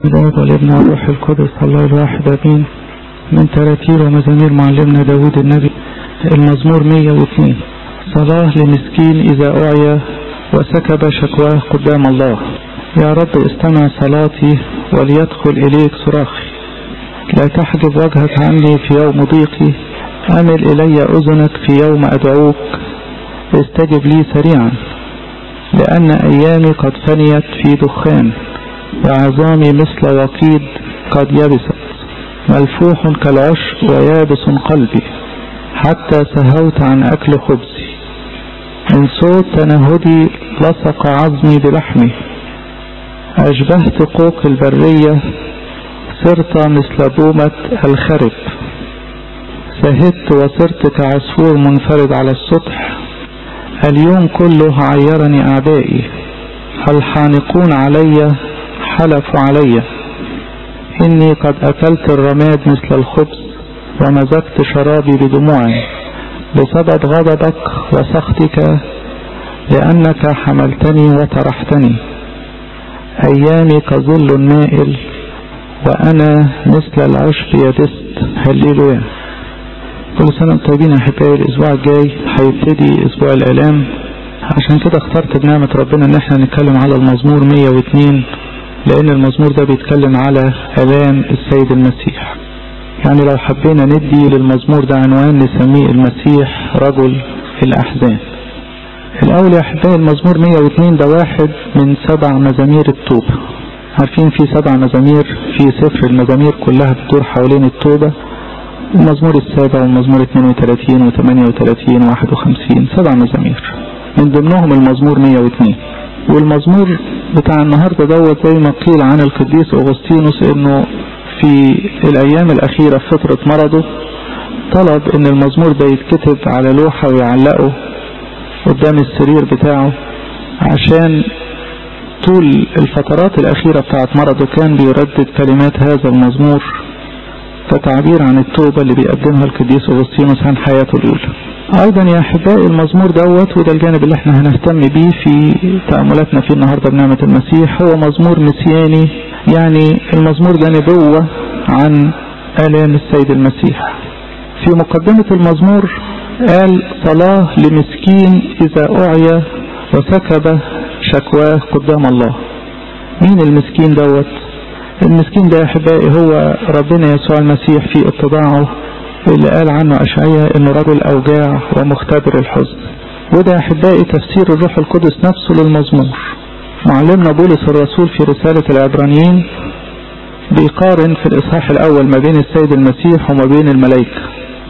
الآب والابن والروح القدس الله الواحد أمين من تراتيل ومزامير معلمنا داود النبي المزمور 102 صلاة لمسكين إذا أعيا وسكب شكواه قدام الله يا رب استمع صلاتي وليدخل إليك صراخي لا تحجب وجهك عني في يوم ضيقي أمل إلي أذنك في يوم أدعوك استجب لي سريعا لأن أيامي قد فنيت في دخان وعظامي مثل وقيد قد يبست ملفوح كالعشب ويابس قلبي حتى سهوت عن أكل خبزي من صوت تنهدي لصق عظمي بلحمي أشبهت قوق البرية صرت مثل بومة الخرب سهدت وصرت كعصفور منفرد على السطح اليوم كله عيرني أعدائي الحانقون علي حلفوا علي إني قد أكلت الرماد مثل الخبز ومزجت شرابي بدموعي بسبب غضبك وسخطك لأنك حملتني وطرحتني أيامي كظل مائل وأنا مثل العشب يدست هللويا كل سنة وانتم طيبين يا أحبائي الأسبوع الجاي هيبتدي أسبوع الآلام عشان كده اخترت بنعمة ربنا إن احنا نتكلم على المزمور 102 لأن المزمور ده بيتكلم على آلام السيد المسيح يعني لو حبينا ندي للمزمور ده عنوان نسميه المسيح رجل الأحزان الأول يا أحبائي المزمور 102 ده واحد من سبع مزامير التوبة عارفين في سبع مزامير في سفر المزامير كلها بتدور حوالين التوبة المزمور السابع والمزمور 32 و38 و51 سبع مزامير من ضمنهم المزمور 102 والمزمور بتاع النهاردة دوت زي ما قيل عن القديس أغسطينوس انه في الايام الاخيرة في فترة مرضه طلب ان المزمور ده يتكتب على لوحة ويعلقه قدام السرير بتاعه عشان طول الفترات الاخيرة بتاعت مرضه كان بيردد كلمات هذا المزمور كتعبير عن التوبة اللي بيقدمها القديس أغسطينوس عن حياته الأولى أيضا يا أحبائي المزمور دوت وده الجانب اللي احنا هنهتم بيه في تأملاتنا فيه النهاردة بنعمة المسيح هو مزمور مسياني يعني المزمور ده نبوة عن آلام السيد المسيح في مقدمة المزمور قال صلاة لمسكين إذا أعيا وسكب شكواه قدام الله مين المسكين دوت المسكين ده يا احبائي هو ربنا يسوع المسيح في اتباعه اللي قال عنه اشعياء انه رجل اوجاع ومختبر الحزن وده يا احبائي تفسير الروح القدس نفسه للمزمور معلمنا بولس الرسول في رسالة العبرانيين بيقارن في الاصحاح الاول ما بين السيد المسيح وما بين الملائكة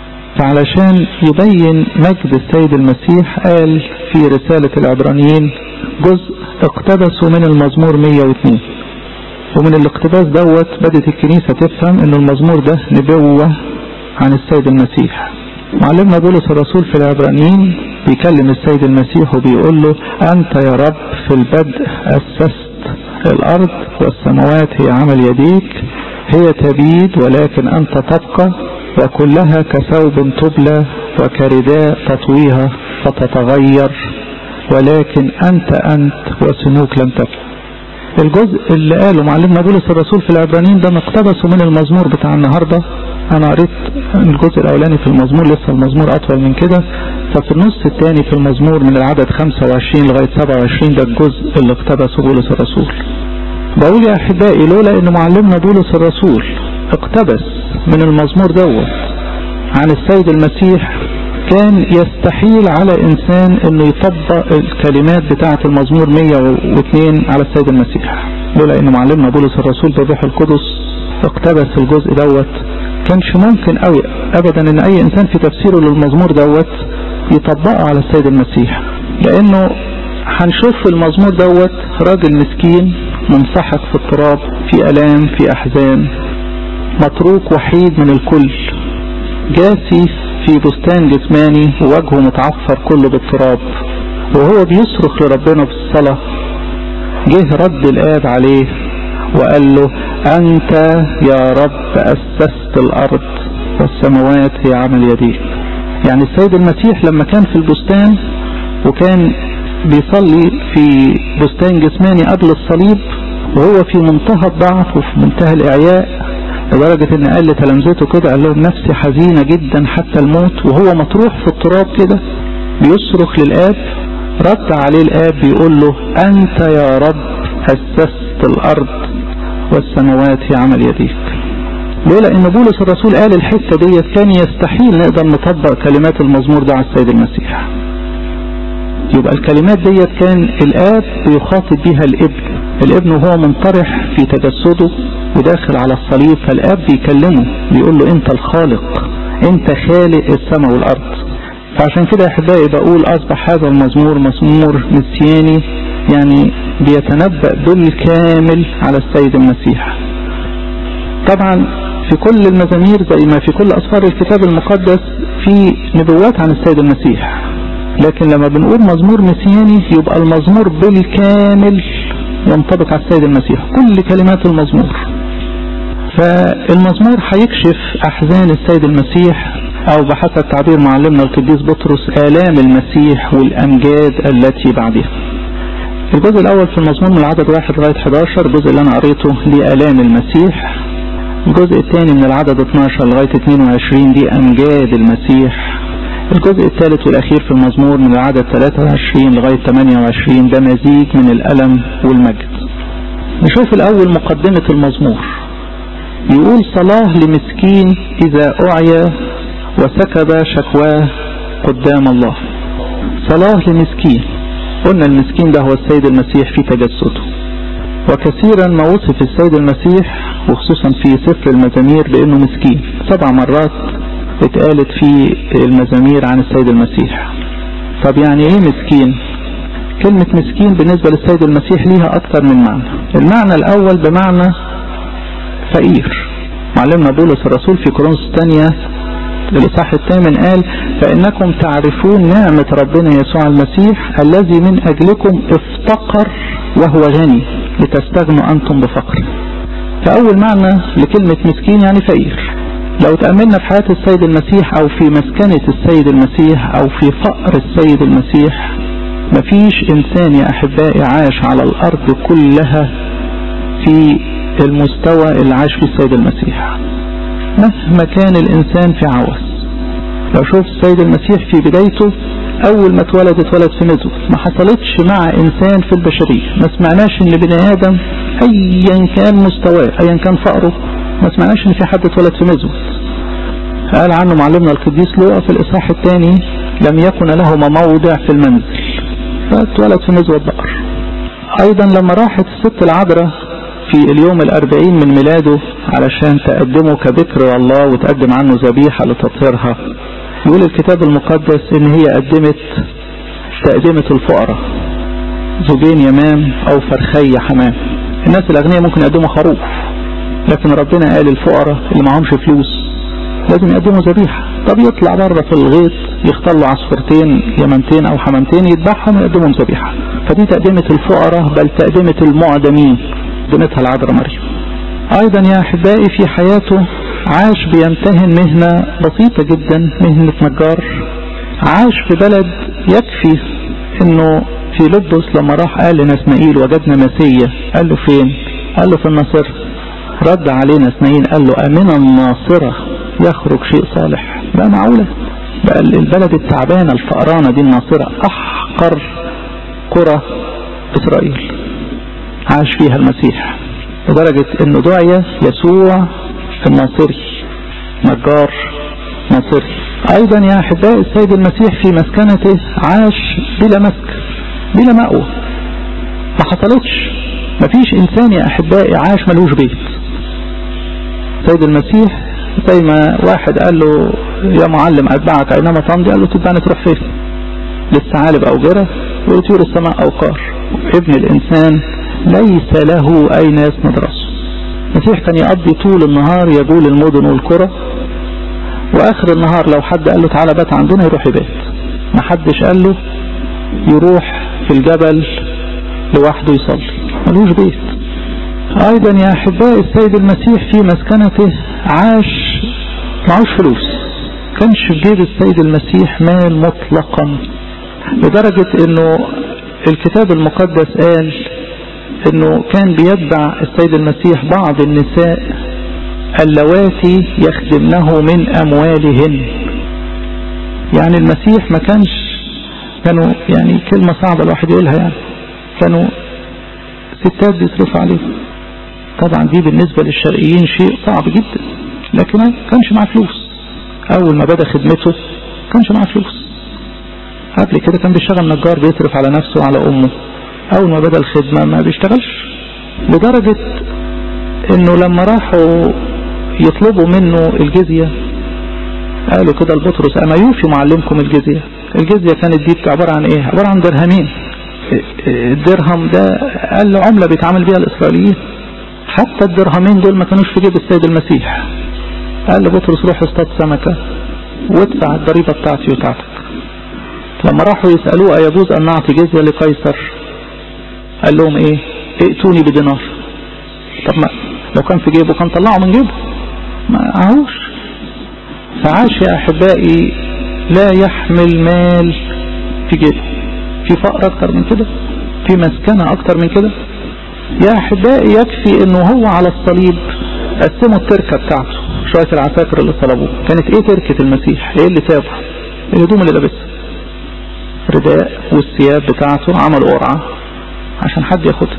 فعلشان يبين مجد السيد المسيح قال في رسالة العبرانيين جزء اقتبسوا من المزمور 102 ومن الاقتباس دوت بدت الكنيسة تفهم ان المزمور ده نبوة عن السيد المسيح معلمنا بولس الرسول في العبرانيين بيكلم السيد المسيح وبيقول له انت يا رب في البدء اسست الارض والسماوات هي عمل يديك هي تبيد ولكن انت تبقى وكلها كثوب تبلى وكرداء تطويها فتتغير ولكن انت انت وسنوك لم تبقى الجزء اللي قاله معلمنا بولس الرسول في العبرانيين ده مقتبسه من المزمور بتاع النهارده انا قريت الجزء الاولاني في المزمور لسه المزمور اطول من كده ففي النص الثاني في المزمور من العدد 25 لغايه 27 ده الجزء اللي اقتبسه بولس الرسول بقول يا احبائي لولا ان معلمنا بولس الرسول اقتبس من المزمور دوت عن السيد المسيح كان يستحيل على انسان انه يطبق الكلمات بتاعة المزمور 102 على السيد المسيح لولا ان معلمنا بولس الرسول بالروح القدس اقتبس الجزء دوت كانش ممكن قوي ابدا ان اي انسان في تفسيره للمزمور دوت يطبقه على السيد المسيح لانه هنشوف في المزمور دوت راجل مسكين منسحق في التراب في الام في احزان متروك وحيد من الكل جاسي في بستان جسماني ووجهه متعفر كله بالتراب وهو بيصرخ لربنا في الصلاة جه رد الآب عليه وقال له أنت يا رب أسست الأرض والسماوات هي عمل يديك يعني السيد المسيح لما كان في البستان وكان بيصلي في بستان جسماني قبل الصليب وهو في منتهى الضعف وفي منتهى الإعياء لدرجة ان قال لتلامذته كده قال لهم نفسي حزينة جدا حتى الموت وهو مطروح في التراب كده بيصرخ للآب رد عليه الآب بيقول له أنت يا رب أسست الأرض والسماوات في عمل يديك لولا ان بولس الرسول قال الحتة ديت كان يستحيل نقدر نطبق كلمات المزمور ده على السيد المسيح يبقى الكلمات ديت كان الاب بيخاطب بيها الابن الابن وهو منطرح في تجسده وداخل على الصليب فالاب بيكلمه بيقول له انت الخالق انت خالق السماء والارض فعشان كده يا احبائي بقول اصبح هذا المزمور مزمور مسياني يعني بيتنبأ بالكامل على السيد المسيح طبعا في كل المزامير زي ما في كل أسفار الكتاب المقدس في نبوات عن السيد المسيح لكن لما بنقول مزمور مسياني يبقى المزمور بالكامل ينطبق على السيد المسيح كل كلمات المزمور فالمزمور هيكشف أحزان السيد المسيح أو بحسب تعبير معلمنا القديس بطرس آلام المسيح والأمجاد التي بعدها الجزء الأول في المزمور من العدد واحد لغاية 11 الجزء اللي أنا قريته لآلام المسيح الجزء الثاني من العدد 12 لغاية 22 دي أمجاد المسيح الجزء الثالث والأخير في المزمور من العدد 23 لغاية 28 ده مزيج من الألم والمجد نشوف الأول مقدمة المزمور يقول صلاة لمسكين إذا أعيا وسكب شكواه قدام الله صلاة لمسكين قلنا المسكين ده هو السيد المسيح في تجسده وكثيرا ما وصف السيد المسيح وخصوصا في سفر المزامير بأنه مسكين سبع مرات اتقالت في المزامير عن السيد المسيح طب يعني ايه مسكين كلمة مسكين بالنسبة للسيد المسيح ليها اكتر من معنى المعنى الاول بمعنى فقير معلمنا بولس الرسول في كورنثوس الثانية الإصحاح الثامن قال فإنكم تعرفون نعمة ربنا يسوع المسيح الذي من أجلكم افتقر وهو غني لتستغنوا أنتم بفقر فأول معنى لكلمة مسكين يعني فقير لو تأملنا في حياة السيد المسيح أو في مسكنة السيد المسيح أو في فقر السيد المسيح مفيش إنسان يا أحبائي عاش على الأرض كلها في المستوى اللي عاش فيه السيد المسيح مهما كان الإنسان في عوز لو شوف السيد المسيح في بدايته أول ما اتولد اتولد في مزود ما حصلتش مع إنسان في البشرية ما سمعناش إن بني آدم أيا كان مستواه أيا كان فقره ما سمعناش إن في حد اتولد في مزود قال عنه معلمنا القديس لوقا في الإصحاح الثاني لم يكن لهما موضع في المنزل فاتولد في مزود بقر أيضا لما راحت الست العذراء في اليوم الأربعين من ميلاده علشان تقدمه كبكر الله وتقدم عنه ذبيحة لتطهيرها يقول الكتاب المقدس ان هي قدمت تقدمة الفقراء زوجين يمام او فرخي حمام الناس الاغنياء ممكن يقدموا خروف لكن ربنا قال الفقراء اللي معهمش فلوس لازم يقدموا ذبيحة طب يطلع بره في الغيط يختار له عصفورتين يمامتين او حمامتين يذبحهم ويقدمهم ذبيحة فدي تقدمة الفقراء بل تقدمة المعدمين قدمتها العذراء مريم ايضا يا احبائي في حياته عاش بيمتهن مهنة بسيطة جدا مهنة نجار عاش في بلد يكفي انه في لبس لما راح قال لنسمائيل وجدنا مسية قال له فين قال له في الناصرة رد علينا اسماعيل قال له امن الناصرة يخرج شيء صالح بقى معقولة بقى البلد التعبانة الفقرانة دي الناصرة احقر قرى اسرائيل عاش فيها المسيح لدرجة انه دعي يسوع الناصري نجار ناصري ايضا يا احبائي السيد المسيح في مسكنته عاش بلا مسك بلا مأوى ما حصلتش مفيش انسان يا احبائي عاش ملوش بيت السيد المسيح زي ما واحد قال له يا معلم اتبعك اينما تمضي قال له تتبعني تروح فين للثعالب او جرة ولطيور السماء او قار ابن الانسان ليس له اين يسند راسه المسيح كان يقضي طول النهار يجول المدن والقرى واخر النهار لو حد قال له تعالى بات عندنا يروح يبات ما حدش قال له يروح في الجبل لوحده يصلي ملوش بيت ايضا يا احبائي السيد المسيح في مسكنته عاش معوش فلوس كانش في جيب السيد المسيح مال مطلقا لدرجة انه الكتاب المقدس قال انه كان بيتبع السيد المسيح بعض النساء اللواتي يخدمنه من اموالهن يعني المسيح ما كانش كانوا يعني كلمة صعبة الواحد يقولها يعني كانوا ستات بيصرفوا عليه طبعا دي بالنسبة للشرقيين شيء صعب جدا لكن ما كانش معاه فلوس اول ما بدأ خدمته كانش معاه فلوس قبل كده كان بيشتغل نجار بيصرف على نفسه وعلى امه اول ما بدأ الخدمة ما بيشتغلش لدرجة انه لما راحوا يطلبوا منه الجزية قالوا كده لبطرس اما يوفي معلمكم الجزية الجزية كانت دي عبارة عن ايه عبارة عن درهمين الدرهم ده قال له عملة بيتعامل بيها الاسرائيليين حتى الدرهمين دول ما كانوش في جيب السيد المسيح قال لبطرس روح اصطاد سمكة وادفع الضريبة بتاعتي وبتاعتك لما راحوا يسألوه أيجوز أن نعطي جزية لقيصر قال لهم ايه ائتوني بدينار طب ما لو كان في جيبه كان طلعه من جيبه ما عهوش فعاش يا أحبائي لا يحمل مال في جيبه في فقر أكتر من كده في مسكنة أكتر من كده يا أحبائي يكفي أنه هو على الصليب قسموا التركة بتاعته شوية العساكر اللي طلبوه كانت ايه تركة المسيح ايه اللي سابه الهدوم اللي لابسها رداء والثياب بتاعته عملوا قرعة عشان حد ياخدها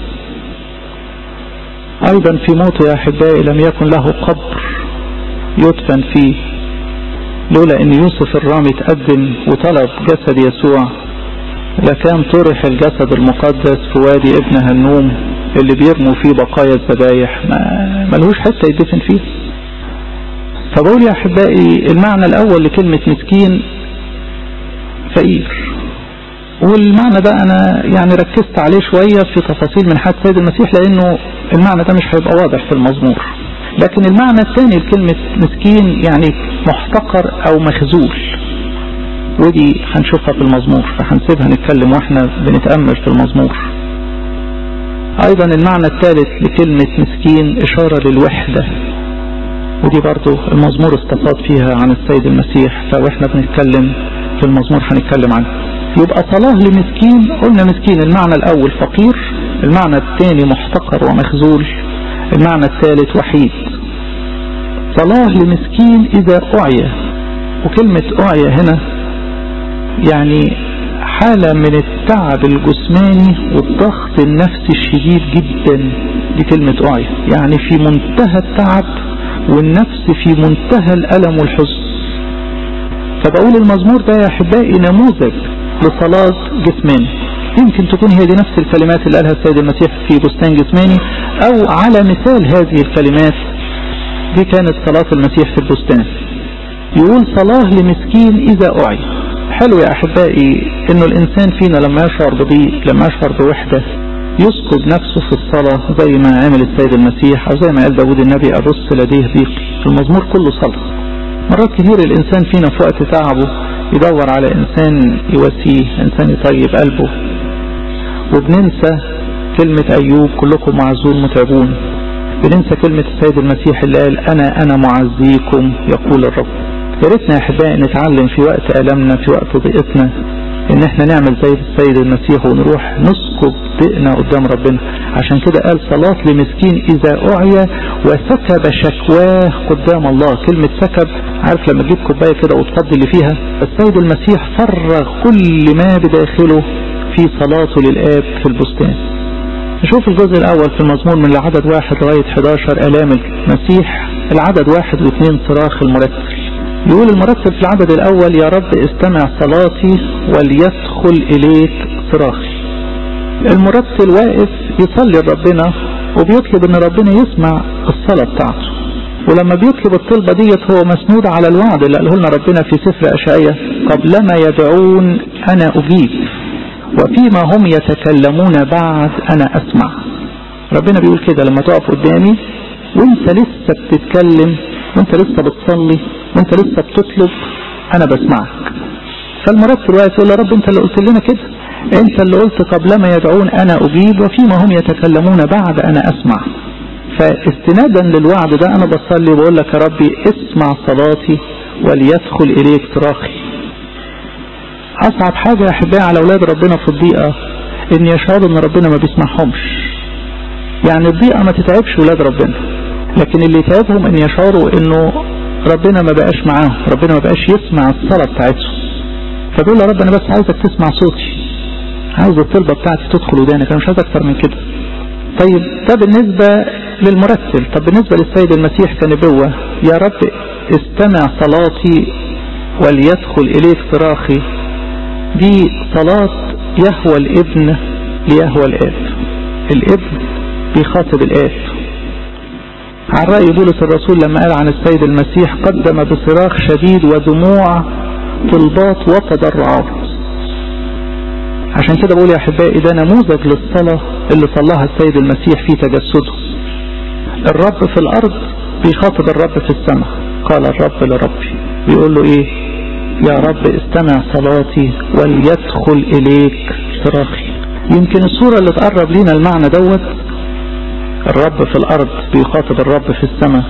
ايضا في موته يا احبائي لم يكن له قبر يدفن فيه لولا ان يوسف الرامي تقدم وطلب جسد يسوع لكان طرح الجسد المقدس في وادي ابن هنوم اللي بيرموا فيه بقايا الذبايح ما ملهوش حتة يدفن فيه فبقول يا احبائي المعنى الاول لكلمة مسكين فقير والمعنى ده انا يعني ركزت عليه شوية في تفاصيل من حد سيد المسيح لانه المعنى ده مش هيبقى واضح في المزمور لكن المعنى الثاني لكلمة مسكين يعني محتقر او مخزول ودي هنشوفها في المزمور فهنسيبها نتكلم واحنا بنتأمل في المزمور ايضا المعنى الثالث لكلمة مسكين اشارة للوحدة ودي برضو المزمور استفاض فيها عن السيد المسيح فاحنا بنتكلم في المزمور هنتكلم عنه يبقى صلاة لمسكين قلنا مسكين المعنى الاول فقير المعنى الثاني محتقر ومخزول المعنى الثالث وحيد صلاة لمسكين اذا اعيا وكلمة اعيا هنا يعني حالة من التعب الجسماني والضغط النفسي الشديد جدا دي كلمة اعيا يعني في منتهى التعب والنفس في منتهى الألم والحزن فبقول المزمور ده يا أحبائي نموذج لصلاة جسماني يمكن تكون هي دي نفس الكلمات اللي قالها السيد المسيح في بستان جسماني أو على مثال هذه الكلمات دي كانت صلاة المسيح في البستان يقول صلاة لمسكين إذا أعي حلو يا أحبائي إنه الإنسان فينا لما يشعر بضيق لما يشعر بوحدة يسكب نفسه في الصلاة زي ما عمل السيد المسيح أو زي ما قال داود النبي أبص لديه ضيقي المزمور كله صلاة مرات كتير الإنسان فينا في وقت تعبه يدور على إنسان يواسيه إنسان يطيب قلبه وبننسى كلمة أيوب كلكم معزون متعبون بننسى كلمة السيد المسيح اللي قال أنا أنا معزيكم يقول الرب يا ريتنا يا أحبائي نتعلم في وقت ألمنا في وقت ضيقتنا ان احنا نعمل زي السيد المسيح ونروح نسكب ضئنا قدام ربنا عشان كده قال صلاة لمسكين اذا اعيا وسكب شكواه قدام الله كلمة سكب عارف لما تجيب كوباية كده وتفضي اللي فيها السيد المسيح فرغ كل ما بداخله في صلاته للآب في البستان نشوف الجزء الاول في المزمور من العدد واحد لغاية 11 الام المسيح العدد واحد واثنين صراخ المرتل يقول المرتب في العدد الأول يا رب استمع صلاتي وليدخل إليك صراخي المرتل واقف يصلي لربنا وبيطلب ان ربنا يسمع الصلاة بتاعته ولما بيطلب الطلبة ديت هو مسنود على الوعد اللي قاله لنا ربنا في سفر أشعية قبلما يدعون أنا أجيب وفيما هم يتكلمون بعد أنا أسمع ربنا بيقول كده لما تقف قدامي وانت لسه بتتكلم وانت لسه بتصلي وانت لسه بتطلب انا بسمعك فالمرتب واقف يقول يا رب انت اللي قلت لنا كده انت اللي قلت قبلما يدعون انا اجيب وفيما هم يتكلمون بعد انا اسمع فاستنادا للوعد ده انا بصلي وبقول لك يا ربي اسمع صلاتي وليدخل اليك صراخي اصعب حاجة يا احبائي على اولاد ربنا في الضيقة ان يشعروا ان ربنا ما بيسمعهمش يعني الضيقة ما تتعبش ولاد ربنا لكن اللي يتعبهم ان يشعروا انه ربنا ما بقاش معاهم ربنا ما بقاش يسمع الصلاة بتاعتهم فبيقول يا رب انا بس عايزك تسمع صوتي عاوز الطلبة بتاعتي تدخل ودانك انا مش عايز اكتر من كده طيب ده بالنسبة للمرتل طب بالنسبة للسيد المسيح كنبوة يا رب استمع صلاتي وليدخل اليك صراخي دي صلاة يهوى الابن ليهوى الاب الابن بيخاطب الاب عن رأي بولس الرسول لما قال عن السيد المسيح قدم بصراخ شديد ودموع طلبات وتضرعات عشان كده بقول يا احبائي ده نموذج للصلاة اللي صلاها السيد المسيح في تجسده الرب في الارض بيخاطب الرب في السماء قال الرب لربي بيقول له ايه يا رب استمع صلاتي وليدخل اليك صراخي يمكن الصورة اللي تقرب لينا المعنى دوت الرب في الارض بيخاطب الرب في السماء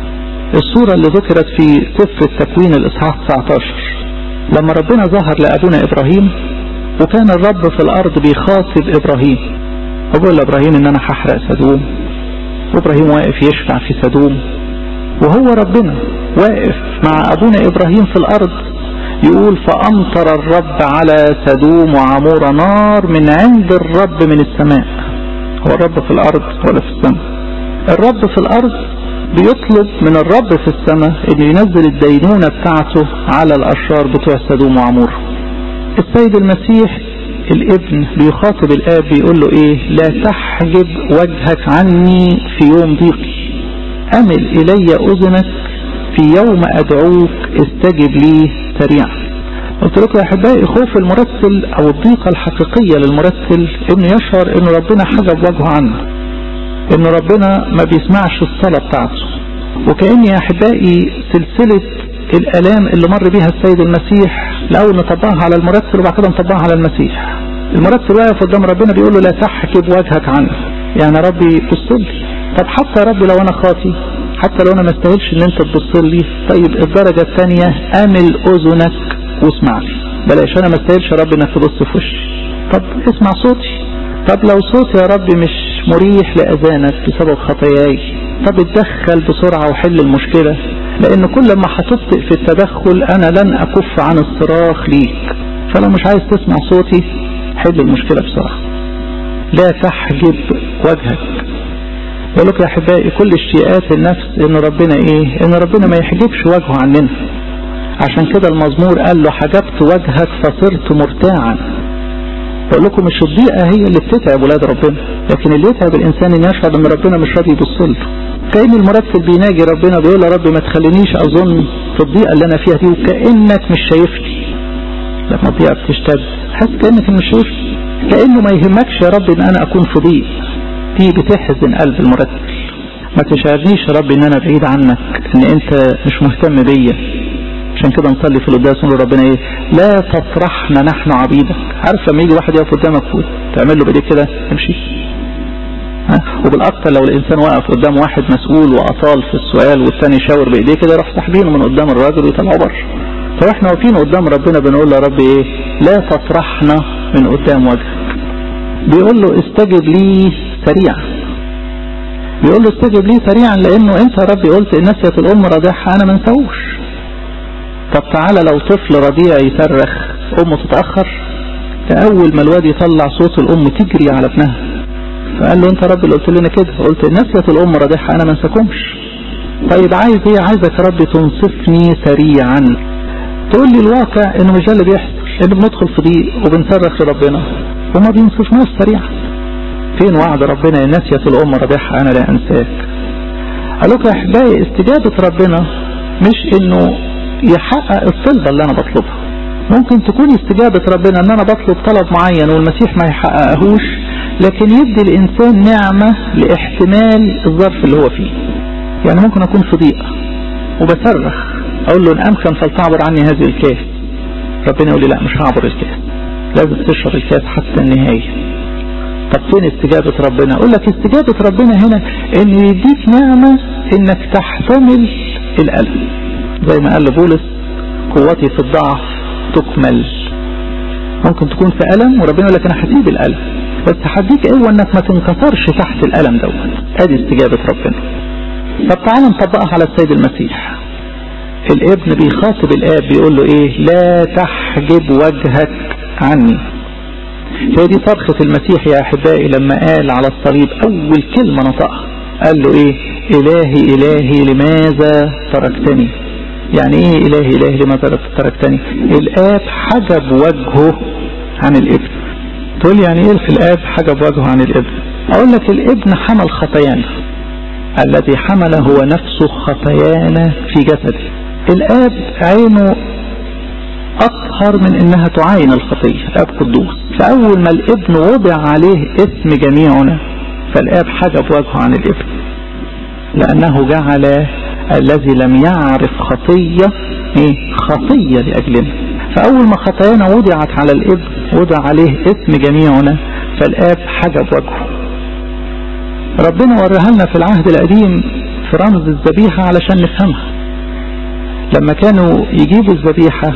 الصورة اللي ذكرت في سفر التكوين الاصحاح 19 لما ربنا ظهر لابونا ابراهيم وكان الرب في الارض بيخاطب ابراهيم وبيقول لابراهيم ان انا هحرق سدوم وابراهيم واقف يشفع في سدوم وهو ربنا واقف مع ابونا ابراهيم في الارض يقول فامطر الرب على سدوم وعمور نار من عند الرب من السماء هو الرب في الارض ولا في السماء الرب في الارض بيطلب من الرب في السماء انه ينزل الدينونة بتاعته على الاشرار بتوع سدوم وعمور السيد المسيح الابن بيخاطب الاب بيقول له ايه لا تحجب وجهك عني في يوم ضيقي امل الي اذنك في يوم ادعوك استجب لي سريعا قلت لكم يا احبائي خوف المرتل او الضيقة الحقيقية للمرتل انه يشعر ان ربنا حجب وجهه عنه ان ربنا ما بيسمعش الصلاة بتاعته وكأن يا احبائي سلسلة الالام اللي مر بيها السيد المسيح الاول نطبقها على المرتل وبعد كده نطبقها على المسيح المرتل واقف قدام ربنا بيقول له لا تحجب وجهك عني يعني ربي بص لي طب حتى يا ربي لو انا خاطي حتى لو انا ما استاهلش ان انت تبص لي طيب الدرجة الثانية امل اذنك واسمعني بلاش انا ما استاهلش يا رب انك تبص في وشي طب اسمع صوتي طب لو صوتي يا رب مش مريح لاذانك بسبب خطاياي طب اتدخل بسرعة وحل المشكلة لان كل ما هتبطئ في التدخل انا لن اكف عن الصراخ ليك فلو مش عايز تسمع صوتي حل المشكلة بسرعة لا تحجب وجهك بقول لك يا احبائي كل اشتياقات النفس ان ربنا ايه ان ربنا ما يحجبش وجهه عننا عشان كده المزمور قال له حجبت وجهك فصرت مرتاعا بقول لكم مش الضيقه هي اللي بتتعب ولاد ربنا لكن اللي يتعب الانسان ان يشعر ان ربنا مش راضي يبص له كأن المرتب بيناجي ربنا بيقول يا رب ما تخلينيش اظن في الضيقه اللي انا فيها دي وكانك مش شايفني لما الضيقه بتشتد حاسس كانك مش شايفني كانه ما يهمكش يا رب ان انا اكون في ضيق دي بتحزن قلب المرتل ما تشعرنيش يا رب ان انا بعيد عنك ان انت مش مهتم بيا عشان كده نصلي في القداس نقول ربنا ايه لا تفرحنا نحن عبيدك عارف لما يجي واحد يقف قدامك تعمل له بايديك كده تمشي ها وبالاكثر لو الانسان وقف قدام واحد مسؤول واطال في السؤال والثاني يشاور بايديه كده يروح ساحبينه من قدام الراجل ويطلعه بره فاحنا واقفين قدام ربنا بنقول له يا رب ايه لا تطرحنا من قدام وجهك بيقول له استجب لي سريعا بيقول له استجب لي سريعا لانه انت يا ربي قلت ان نسيت الام رضيعها انا ما انساهوش طب تعالى لو طفل رضيع يصرخ امه تتاخر اول ما الواد يطلع صوت الام تجري على ابنها فقال له انت يا رب اللي قلت لنا كده قلت ان نسيت الام رضيعها انا ما انساكمش طيب عايز ايه عايزك يا رب تنصفني سريعا تقول لي الواقع انه مش ده اللي بيحصل ان بندخل في ضيق وبنصرخ لربنا وما بينصفناش سريعا فين وعد ربنا ان نسيت الام رضيعها انا لا انساك قال لك يا احبائي استجابه ربنا مش انه يحقق الطلبه اللي انا بطلبها ممكن تكون استجابه ربنا ان انا بطلب طلب معين والمسيح ما يحققهوش لكن يدي الانسان نعمه لاحتمال الظرف اللي هو فيه يعني ممكن اكون في ضيقه وبصرخ اقول له ان امكن فلتعبر عني هذه الكاس ربنا يقول لي لا مش هعبر الكاس لازم تشرب الكاس حتى النهايه طب فين استجابة ربنا اقول لك استجابة ربنا هنا انه يديك نعمة انك تحتمل الالم زي ما قال بولس قوتي في الضعف تكمل ممكن تكون في الم وربنا يقول لك انا هسيب الالم بس هديك قوة انك ما تنكسرش تحت الألم دوت ادي استجابة ربنا طب تعالى نطبقها على السيد المسيح الابن بيخاطب الاب بيقول له ايه لا تحجب وجهك عني هي دي صرخة المسيح يا احبائي لما قال على الصليب اول كلمة نطقها قال له ايه الهي الهي لماذا تركتني يعني ايه الهي الهي لماذا تركتني الاب حجب وجهه عن الابن تقول يعني ايه في الاب حجب وجهه عن الابن اقول لك الابن حمل خطايانا الذي حمل هو نفسه خطايانا في جسده الاب عينه اطهر من انها تعاين الخطية الاب قدوس فاول ما الابن وضع عليه اسم جميعنا فالاب حجب وجهه عن الابن لانه جعل الذي لم يعرف خطية ايه خطية لاجلنا فاول ما خطايانا وضعت على الابن وضع عليه اسم جميعنا فالاب حجب وجهه ربنا وريها لنا في العهد القديم في رمز الذبيحة علشان نفهمها لما كانوا يجيبوا الذبيحة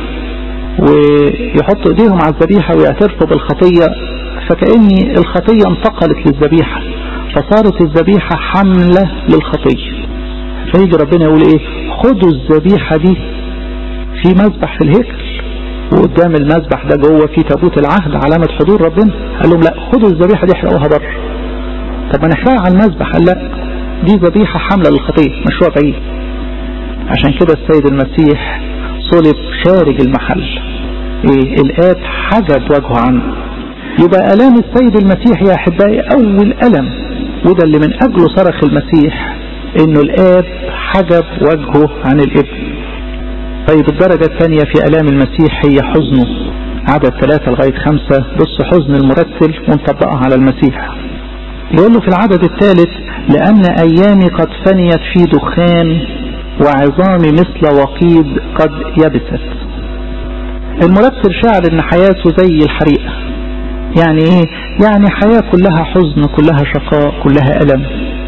ويحطوا ايديهم على الذبيحة ويعترفوا بالخطية فكأني الخطية انتقلت للذبيحة فصارت الذبيحة حملة للخطية فيجي ربنا يقول ايه خدوا الذبيحة دي في مذبح في الهيكل وقدام المذبح ده جوه في تابوت العهد علامة حضور ربنا قال لهم لا خدوا الذبيحة دي احرقوها بره طب ما نحرقها على المذبح قال لا دي ذبيحة حاملة للخطية مشروع بعيد عشان كده السيد المسيح صلب خارج المحل ايه الاب حجب وجهه عنه يبقى الام السيد المسيح يا احبائي اول الم وده اللي من اجله صرخ المسيح انه الاب حجب وجهه عن الابن طيب الدرجة الثانية في الام المسيح هي حزنه عدد ثلاثة لغاية خمسة بص حزن المرتل ونطبقها على المسيح يقول له في العدد الثالث لأن أيامي قد فنيت في دخان وعظامي مثل وقيد قد يبست المرتل شعر ان حياته زي الحريقة يعني ايه يعني حياة كلها حزن كلها شقاء كلها ألم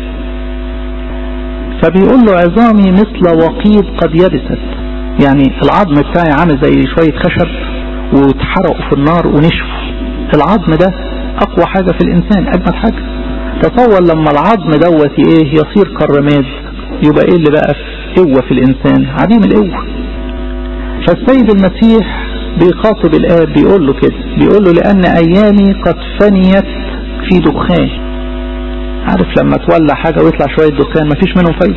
فبيقول له عظامي مثل وقيد قد يبست يعني العظم بتاعي عامل زي شوية خشب واتحرقوا في النار ونشفوا العظم ده اقوى حاجة في الانسان اجمد حاجة تصور لما العظم دوت ايه يصير كالرماد يبقى ايه اللي بقى قوة في الانسان عديم القوة فالسيد المسيح بيخاطب الاب بيقول له كده بيقول له لان ايامي قد فنيت في دخان عارف لما تولع حاجة ويطلع شوية دخان مفيش منه فايدة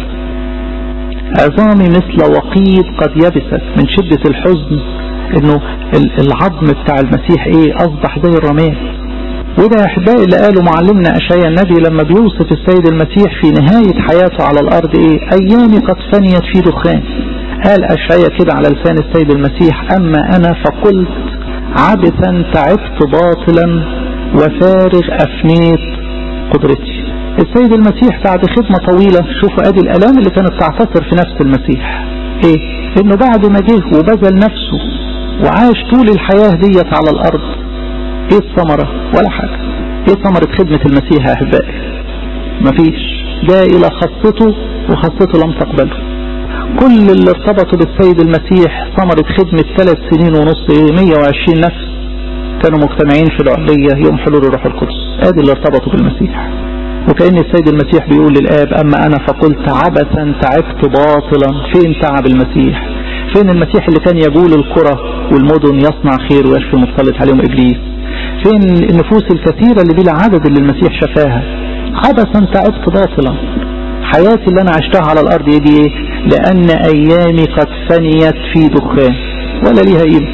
عظامي مثل وقيد قد يبست من شدة الحزن انه العظم بتاع المسيح ايه اصبح زي الرماد وده يا احبائي اللي قاله معلمنا اشعيا النبي لما بيوصف السيد المسيح في نهاية حياته على الارض ايه ايامي قد فنيت في دخان قال اشعيا كده على لسان السيد المسيح اما انا فقلت عبثا تعبت باطلا وفارغ افنيت قدرتي السيد المسيح بعد خدمة طويلة شوفوا ادي الالام اللي كانت تعتصر في نفس المسيح ايه انه بعد ما جه وبذل نفسه وعاش طول الحياة ديت على الارض ايه الثمرة ولا حاجة ايه ثمرة خدمة المسيح يا احبائي مفيش جاء الى خاصته وخاصته لم تقبله كل اللي ارتبطوا بالسيد المسيح ثمرة خدمة ثلاث سنين ونص ايه 120 نفس كانوا مجتمعين في العلية يوم حلول الروح القدس ادي اللي ارتبطوا بالمسيح وكأن السيد المسيح بيقول للآب أما أنا فقلت عبثا تعبت باطلا فين تعب المسيح فين المسيح اللي كان يقول القرى والمدن يصنع خير ويشفي مختلط عليهم إبليس فين النفوس الكثيرة اللي بلا عدد اللي المسيح شفاها عبثا تعبت باطلا حياتي اللي أنا عشتها على الأرض دي إيه لأن أيامي قد فنيت في دخان ولا ليها قيمة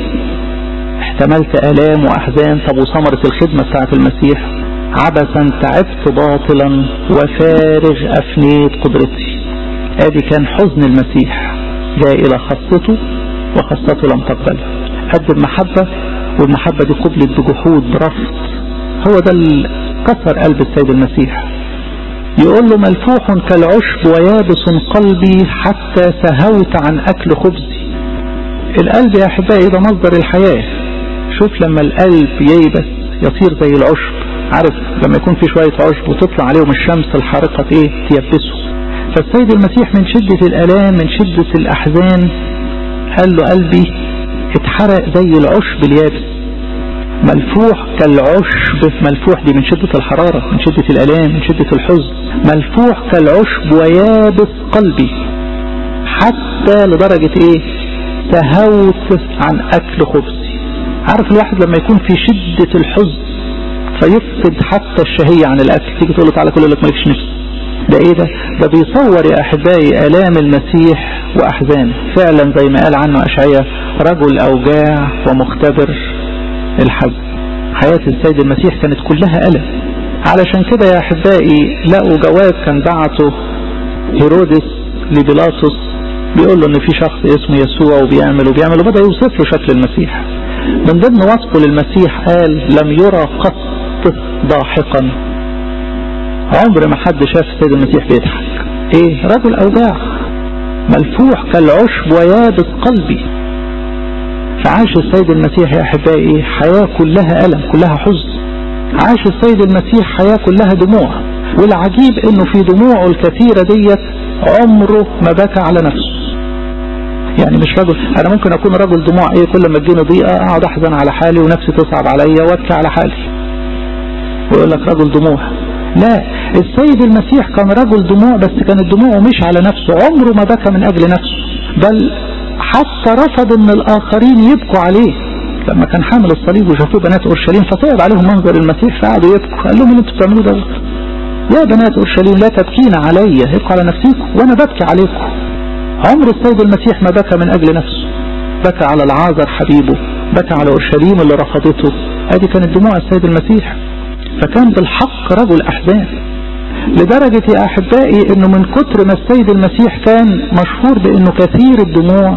احتملت آلام وأحزان طب وثمرة الخدمة بتاعت المسيح عبثا تعبت باطلا وفارغ أفنيت قدرتي ادي كان حزن المسيح جاء إلى خاصته وخاصته لم تقبله قدم محبة والمحبة دي قبلت بجحود برفض هو ده اللي كسر قلب السيد المسيح يقول له ملفوح كالعشب ويابس قلبي حتى سهوت عن أكل خبزي القلب يا أحبائي ده مصدر الحياة شوف لما القلب ييبس يصير زي العشب عارف لما يكون في شوية عشب وتطلع عليهم الشمس الحارقة ايه تيبسه فالسيد المسيح من شدة الالام من شدة الاحزان قال له قلبي اتحرق زي العشب اليابس ملفوح كالعشب ملفوح دي من شدة الحرارة من شدة الألام من شدة الحزن ملفوح كالعشب ويابس قلبي حتى لدرجة ايه تهوت عن أكل خبزي عارف الواحد لما يكون في شدة الحزن فيفقد حتى الشهية عن الأكل تيجي تقول له تعالى كل لك مالكش نفس ده ايه ده ده بيصور يا احبائي الام المسيح واحزانه فعلا زي ما قال عنه اشعياء رجل اوجاع ومختبر الحزن حياة السيد المسيح كانت كلها ألم علشان كده يا احبائي لقوا جواب كان بعته هيرودس لبيلاطس بيقول له ان في شخص اسمه يسوع وبيعمل وبيعمل وبدأ يوصف له شكل المسيح من ضمن وصفه للمسيح قال لم يرى قط ضاحكا عمر ما حد شاف السيد المسيح بيضحك ايه رجل اوجاع ملفوح كالعشب ويابس قلبي فعاش السيد المسيح يا احبائي حياة كلها ألم كلها حزن عاش السيد المسيح حياة كلها دموع والعجيب انه في دموعه الكثيرة ديت عمره ما بكى على نفسه يعني مش رجل انا ممكن اكون رجل دموع ايه كل ما تجيني ضيقة اقعد احزن على حالي ونفسي تصعب عليا وابكي على حالي ويقول لك رجل دموع لا السيد المسيح كان رجل دموع بس كانت دموعه مش على نفسه عمره ما بكى من اجل نفسه بل حتى رفض ان الاخرين يبكوا عليه لما كان حامل الصليب وشافوه بنات اورشليم فصعب عليهم منظر المسيح فقعدوا يبكوا قال لهم اللي انتوا بتعملوه دوت يا بنات اورشليم لا تبكين علي ابقوا على نفسكم وانا ببكي عليكم عمر السيد المسيح ما بكى من اجل نفسه بكى على العازر حبيبه بكى على اورشليم اللي رفضته هذه كانت دموع السيد المسيح فكان بالحق رجل احزان لدرجة يا احبائي انه من كتر ما السيد المسيح كان مشهور بانه كثير الدموع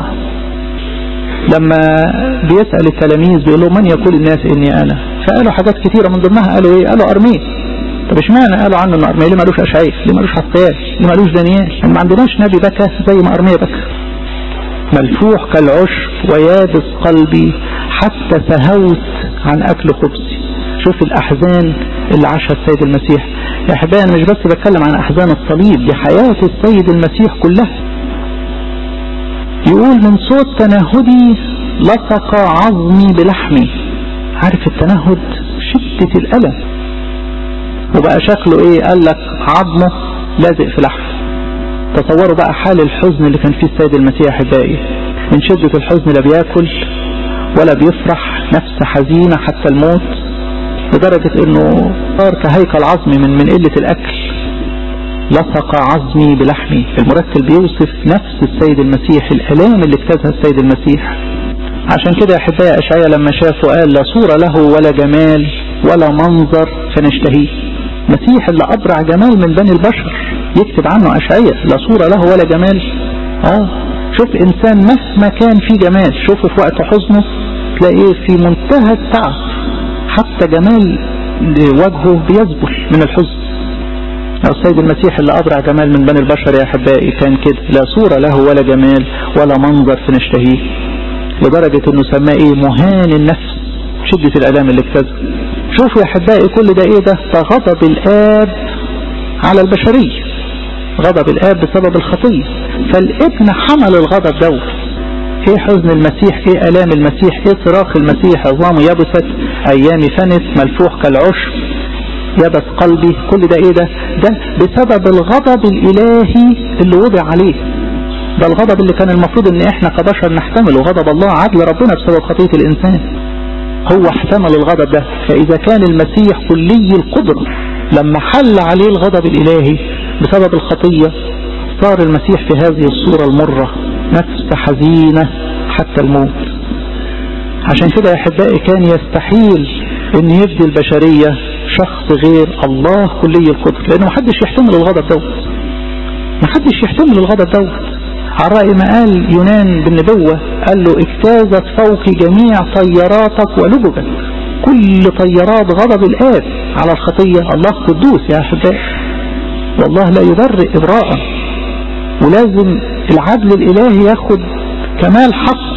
لما بيسأل التلاميذ بيقول لهم من يقول الناس اني انا فقالوا حاجات كثيرة من ضمنها قالوا ايه قالوا ارمين طب اشمعنى قالوا عنه انه ارميا ليه مالوش اشعياء ليه مالوش حسقيال ليه مالوش دانيال ما عندناش نبي بكى زي ما ارميا بكى ملفوح كالعشب ويابس قلبي حتى سهوت عن اكل خبزي شوف الاحزان اللي عاشها السيد المسيح يا احبائي انا مش بس بتكلم عن احزان الصليب دي حياة السيد المسيح كلها يقول من صوت تنهدي لصق عظمي بلحمي عارف التنهد شدة الألم وبقى شكله ايه قال لك عظمه لازق في لحمه تصوروا بقى حال الحزن اللي كان فيه السيد المسيح احبائي من شدة الحزن لا بياكل ولا بيفرح نفس حزينة حتى الموت لدرجة انه صار كهيكل عظمي من من قلة الاكل لصق عظمي بلحمي المرتل بيوصف نفس السيد المسيح الالام اللي اجتازها السيد المسيح عشان كده يا احبائي اشعيا لما شافه قال لا صورة له ولا جمال ولا منظر فنشتهيه مسيح اللي ابرع جمال من بني البشر يكتب عنه اشعيا لا صورة له ولا جمال اه شوف انسان مهما كان في جمال شوفه في وقت حزنه تلاقيه في منتهى التعب حتى جمال وجهه بيذبل من الحزن السيد المسيح اللي أبرع جمال من بني البشر يا أحبائي كان كده لا صورة له ولا جمال ولا منظر فنشتهيه لدرجة انه سماه ايه مهان النفس شدة الالام اللي اكتسب شوفوا يا احبائي كل ده ايه ده ده غضب الاب على البشرية غضب الاب بسبب الخطية فالابن حمل الغضب دوت ايه حزن المسيح ايه الام المسيح ايه صراخ المسيح عظامه يبست ايامي فنت ملفوح كالعشب يبس قلبي كل ده ايه ده ده بسبب الغضب الالهي اللي وضع عليه ده الغضب اللي كان المفروض ان احنا كبشر نحتمله غضب الله عدل ربنا بسبب خطية الانسان هو احتمل الغضب ده فاذا كان المسيح كلي القدرة لما حل عليه الغضب الالهي بسبب الخطية صار المسيح في هذه الصورة المرة نفس حزينة حتى الموت عشان كده يا احبائي كان يستحيل ان يفدي البشرية شخص غير الله كلي القدرة لانه محدش يحتمل الغضب دوت محدش يحتمل الغضب دوت على رأي ما قال يونان بالنبوة قال له اجتازت فوق جميع طياراتك ولجبك كل طيارات غضب الآب على الخطية الله قدوس يا أحبائي والله لا يبرئ إبراء ولازم العدل الإلهي ياخد كمال حق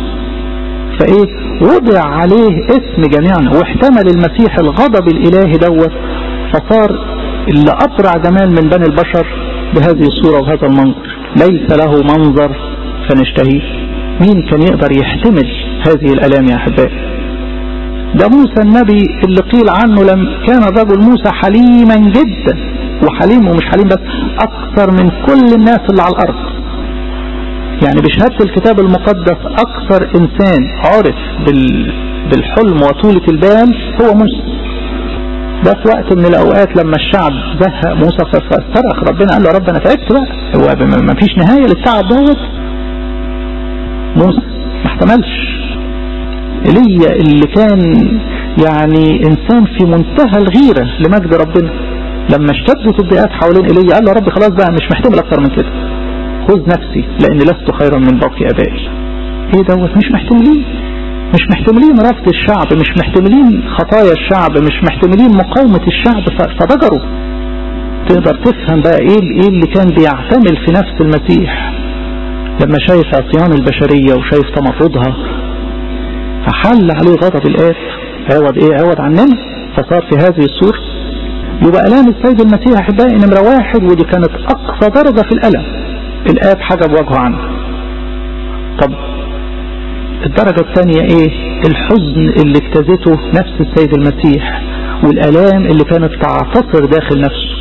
فإيه وضع عليه اسم جميعنا واحتمل المسيح الغضب الإلهي دوت فصار اللي أبرع جمال من بني البشر بهذه الصورة وهذا المنظر ليس له منظر فنشتهيه مين كان يقدر يحتمل هذه الالام يا احبائي ده موسى النبي اللي قيل عنه لم كان الرجل موسى حليما جدا وحليم ومش حليم بس اكثر من كل الناس اللي على الارض يعني بشهادة الكتاب المقدس اكثر انسان عرف بال بالحلم وطولة البال هو موسى ده في وقت من الاوقات لما الشعب زهق موسى فاسترخ ربنا قال له رب انا تعبت بقى هو ما فيش نهاية للتعب دوت موسى ما احتملش ايليا اللي كان يعني انسان في منتهى الغيرة لمجد ربنا لما اشتدت الضيقات حوالين ايليا قال له رب خلاص بقى مش محتمل اكتر من كده خذ نفسي لاني لست خيرا من باقي ابائي ايه دوت مش محتملين مش محتملين رفض الشعب مش محتملين خطايا الشعب مش محتملين مقاومة الشعب فضجروا تقدر تفهم بقى ايه ايه اللي كان بيعتمل في نفس المسيح لما شايف عصيان البشرية وشايف تمردها فحل عليه غضب الآب عوض ايه عوض عننا فصار في هذه الصورة يبقى ألام السيد المسيح أحبائي نمرة واحد ودي كانت أقصى درجة في الألم الآب حجب وجهه عنه طب الدرجة الثانية ايه الحزن اللي اجتازته نفس السيد المسيح والالام اللي كانت تعتصر داخل نفسه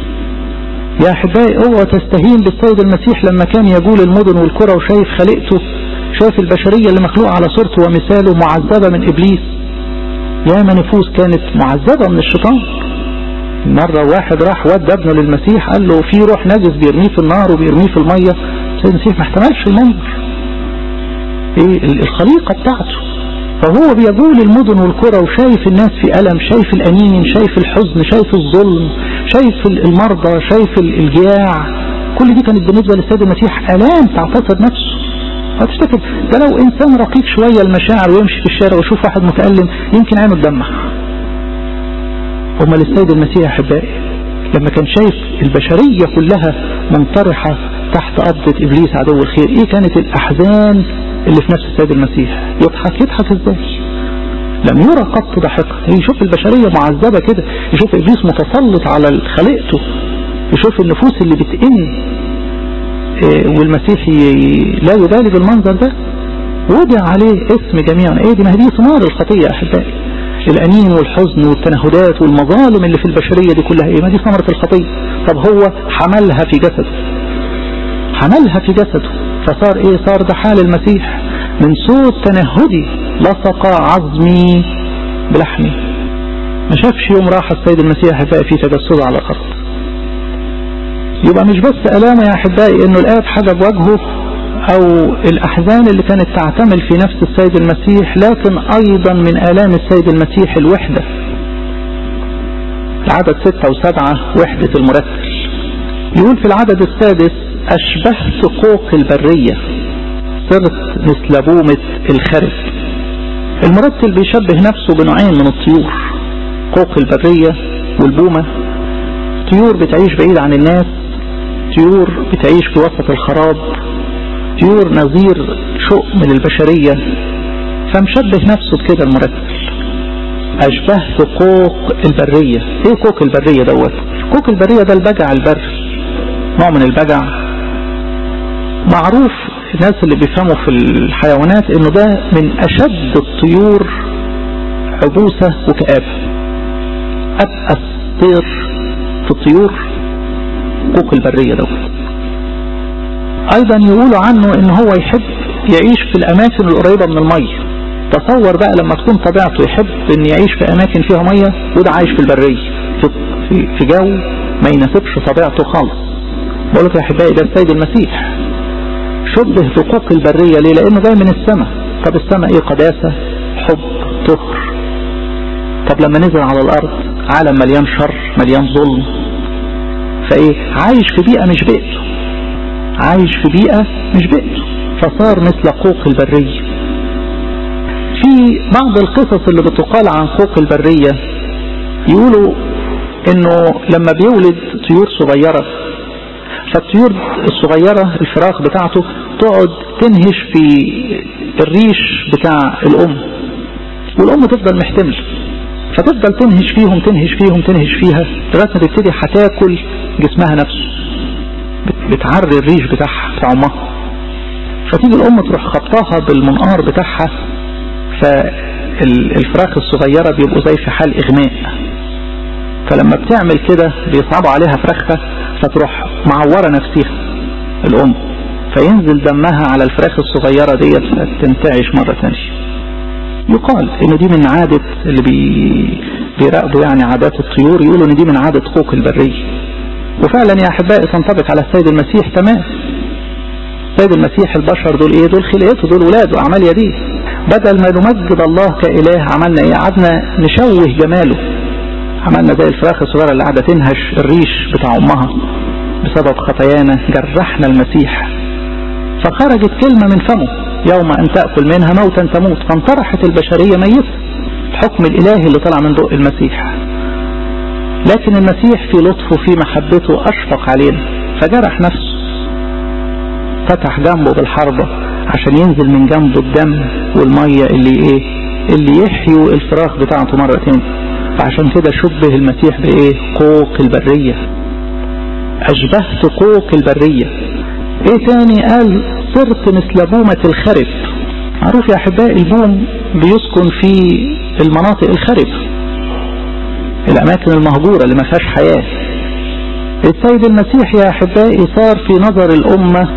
يا احبائي اوعى تستهين بالسيد المسيح لما كان يجول المدن والقرى وشايف خليقته شايف البشرية اللي مخلوقة على صورته ومثاله معذبة من ابليس ياما نفوس كانت معذبة من الشيطان مرة واحد راح ود ابنه للمسيح قال له في روح نجس بيرميه في النار وبيرميه في المية السيد المسيح ما احتملش المنظر ايه الخليقة بتاعته فهو بيجول المدن والقرى وشايف الناس في ألم شايف الأنين شايف الحزن شايف الظلم شايف المرضى شايف الجياع كل دي كانت بالنسبة للسيد المسيح ألام تعتصر نفسه هتفتكر ده لو إنسان رقيق شوية المشاعر ويمشي في الشارع ويشوف واحد متألم يمكن عينه تدمع أمال السيد المسيح أحبائي لما كان شايف البشرية كلها منطرحة تحت قبضة إبليس عدو الخير إيه كانت الأحزان اللي في نفس السيد المسيح يضحك يضحك ازاي لم يرى قط ضحكا يشوف البشرية معذبة كده يشوف إبليس متسلط على خليقته يشوف النفوس اللي بتئن والمسيح لا يبالي بالمنظر ده وضع عليه اسم جميعا ايه دي ما هي دي ثمار الخطية يا احبائي الانين والحزن والتنهدات والمظالم اللي في البشرية دي كلها ايه ما دي ثمرة الخطية طب هو حملها في جسده حملها في جسده فصار ايه صار ده حال المسيح من صوت تنهدي لصق عظمي بلحمي ما شافش يوم راح السيد المسيح احبائي في تجسده على الارض يبقى مش بس الامه يا احبائي انه الاب حجب وجهه او الاحزان اللي كانت تعتمل في نفس السيد المسيح لكن ايضا من الام السيد المسيح الوحدة العدد ستة وسبعة وحدة المرتل يقول في العدد السادس اشبهت قوق البرية صرت مثل بومة الخرف المرتل بيشبه نفسه بنوعين من الطيور قوق البرية والبومة طيور بتعيش بعيد عن الناس طيور بتعيش في وسط الخراب طيور نظير شؤم للبشرية فمشبه نفسه بكده المرتل أشبهت قوق البرية ايه قوق البرية دوت قوق البرية ده البجع البري نوع من البجع معروف الناس اللي بيفهموا في الحيوانات انه ده من اشد الطيور عبوسة وكآبة ابأس طير في الطيور قوق البرية دوت ايضا يقولوا عنه ان هو يحب يعيش في الاماكن القريبة من المية تصور بقى لما تكون طبيعته يحب ان يعيش في اماكن فيها مية وده عايش في البرية في, في جو ما يناسبش طبيعته خالص بقول لك يا احبائي ده السيد المسيح شبه بقوق البرية ليه لانه جاي من السماء طب السماء ايه قداسة حب طهر طب لما نزل على الارض عالم مليان شر مليان ظلم فايه عايش في بيئة مش بيئته عايش في بيئة مش بيئته فصار مثل قوق البرية في بعض القصص اللي بتقال عن قوق البرية يقولوا انه لما بيولد طيور صغيرة فالطيور الصغيرة الفراخ بتاعته تقعد تنهش في الريش بتاع الام والام تفضل محتمل فتفضل تنهش فيهم تنهش فيهم تنهش فيها لغايه ما تبتدي هتاكل جسمها نفسه بتعري الريش بتاعها بتاع امها فتيجي الام تروح خبطاها بالمنقار بتاعها الفراخ الصغيرة بيبقوا زي في حال إغماء فلما بتعمل كده بيصعبوا عليها فراخها فتروح معورة نفسها الأم فينزل دمها على الفراخ الصغيرة ديت فتنتعش مرة ثانية يقال ان دي من عادة اللي بي بيراقبوا يعني عادات الطيور يقولوا ان دي من عادة خوك البرية وفعلا يا احبائي تنطبق على السيد المسيح تمام السيد المسيح البشر دول ايه دول خلقته دول ولاده اعمال يديه بدل ما نمجد الله كاله عملنا ايه قعدنا نشوه جماله عملنا زي الفراخ الصغيره اللي قاعده تنهش الريش بتاع امها بسبب خطايانا جرحنا المسيح فخرجت كلمه من فمه يوم ان تاكل منها موتا تموت فانطرحت البشريه ميته الحكم الالهي اللي طلع من بق المسيح لكن المسيح في لطفه في محبته اشفق علينا فجرح نفسه فتح جنبه بالحربة عشان ينزل من جنبه الدم والمية اللي ايه اللي يحيوا الفراخ بتاعته مرة تاني فعشان كده شبه المسيح بايه قوق البرية اشبهت قوق البرية ايه تاني قال صرت مثل بومة الخرب معروف يا احبائي البوم بيسكن في المناطق الخرب الاماكن المهجورة اللي ما فيهاش حياة السيد المسيح يا احبائي صار في نظر الامة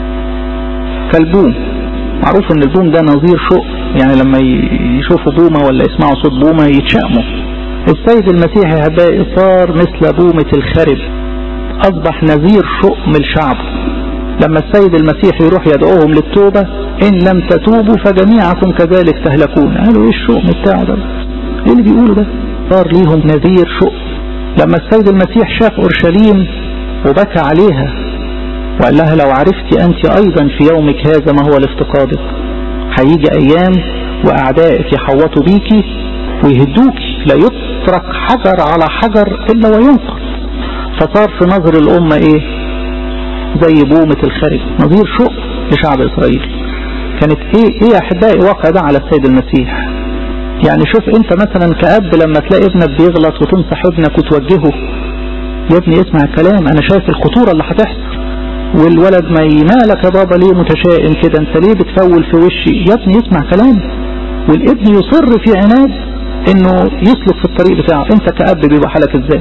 كالبوم معروف ان البوم ده نظير شوق يعني لما يشوفوا بومة ولا يسمعوا صوت بومة يتشائموا السيد المسيح يا احبائي صار مثل بومة الخرب اصبح نذير شؤم الشعب لما السيد المسيح يروح يدعوهم للتوبة ان لم تتوبوا فجميعكم كذلك تهلكون قالوا ايه الشؤم بتاعه ده ايه اللي بيقولوا ده صار ليهم نذير شؤم لما السيد المسيح شاف اورشليم وبكى عليها وقال لها لو عرفت أنت أيضا في يومك هذا ما هو لافتقادك هيجي أيام وأعدائك يحوطوا بيكي ويهدوكي لا يترك حجر على حجر إلا وينقض فصار في نظر الأمة إيه زي بومة الخارج نظير شوق لشعب إسرائيل كانت إيه إيه يا أحبائي واقع ده على السيد المسيح يعني شوف أنت مثلا كأب لما تلاقي ابنك بيغلط وتنصح ابنك وتوجهه يا ابني اسمع الكلام أنا شايف الخطورة اللي هتحصل والولد ما مالك يا بابا ليه متشائم كده انت ليه بتفول في وشي يا ابني اسمع كلام والابن يصر في عناد انه يسلك في الطريق بتاعه انت كأب بيبقى حالك ازاي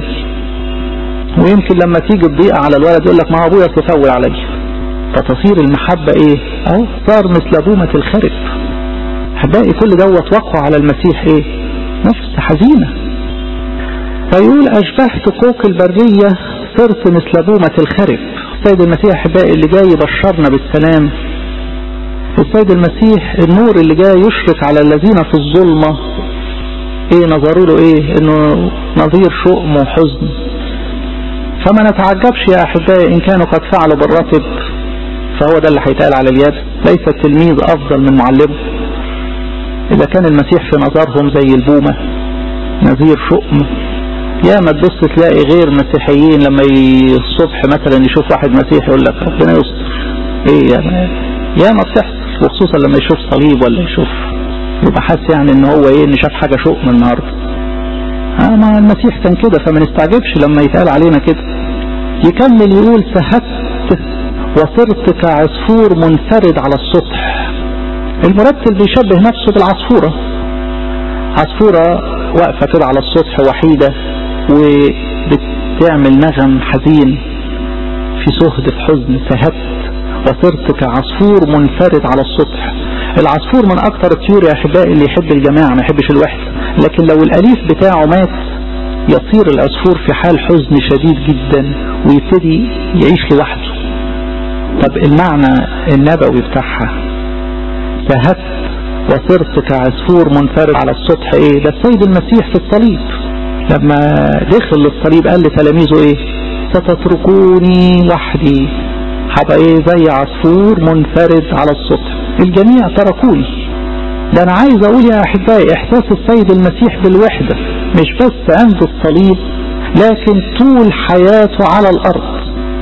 ويمكن لما تيجي الضيقة على الولد يقول لك ما ابويا تفول عليا فتصير المحبة ايه اهو صار مثل بومة الخرب احبائي كل دوت وقع على المسيح ايه نفس حزينة فيقول اشبهت قوق البرية صرت مثل بومة الخرب السيد المسيح احبائي اللي جاي يبشرنا بالسلام السيد المسيح النور اللي جاي يشرق على الذين في الظلمة ايه نظروا له ايه انه نظير شؤم وحزن فما نتعجبش يا احبائي ان كانوا قد فعلوا بالراتب فهو ده اللي هيتقال على اليد ليس التلميذ افضل من معلمه اذا كان المسيح في نظرهم زي البومة نظير شؤم يا ما تبص تلاقي غير مسيحيين لما الصبح مثلا يشوف واحد مسيحي يقول لك ربنا يستر ايه يا ما يا ما بتحصل وخصوصا لما يشوف صليب ولا يشوف يبقى حاسس يعني ان هو ايه ان شاف حاجه شؤم النهارده اه ما المسيح كان كده فما نستعجبش لما يتقال علينا كده يكمل يقول سهدت وصرت كعصفور منفرد على السطح المرتل بيشبه نفسه بالعصفوره عصفوره واقفه كده على السطح وحيده وبتعمل نغم حزين في سهد في حزن سهدت وصرت كعصفور منفرد على السطح العصفور من اكتر الطيور يا احبائي اللي يحب الجماعة ما يحبش الوحدة لكن لو الاليف بتاعه مات يصير العصفور في حال حزن شديد جدا ويبتدي يعيش لوحده طب المعنى النبوي بتاعها سهدت وصرت كعصفور منفرد على السطح ايه ده السيد المسيح في الصليب لما دخل للصليب قال لتلاميذه ايه ستتركوني وحدي هبقى ايه زي عصفور منفرد على السطح الجميع تركوني ده انا عايز اقول يا احبائي احساس السيد المسيح بالوحدة مش بس عند الصليب لكن طول حياته على الارض